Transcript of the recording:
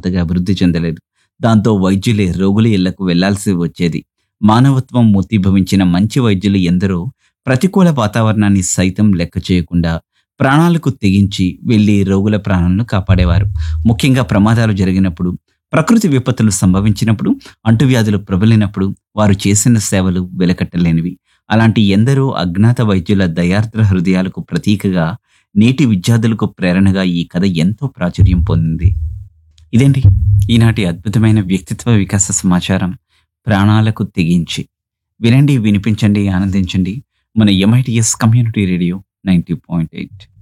అంతగా అభివృద్ధి చెందలేదు దాంతో వైద్యులే రోగుల ఇళ్లకు వెళ్లాల్సి వచ్చేది మానవత్వం మూర్తిభవించిన మంచి వైద్యులు ఎందరో ప్రతికూల వాతావరణాన్ని సైతం లెక్క చేయకుండా ప్రాణాలకు తెగించి వెళ్లి రోగుల ప్రాణాలను కాపాడేవారు ముఖ్యంగా ప్రమాదాలు జరిగినప్పుడు ప్రకృతి విపత్తులు సంభవించినప్పుడు అంటువ్యాధులు ప్రబలినప్పుడు వారు చేసిన సేవలు వెలకట్టలేనివి అలాంటి ఎందరో అజ్ఞాత వైద్యుల దయార్ద్ర హృదయాలకు ప్రతీకగా నేటి విద్యార్థులకు ప్రేరణగా ఈ కథ ఎంతో ప్రాచుర్యం పొందింది ఇదేంటి ఈనాటి అద్భుతమైన వ్యక్తిత్వ వికాస సమాచారం ప్రాణాలకు తెగించి వినండి వినిపించండి ఆనందించండి మన MITS community radio ninety point eight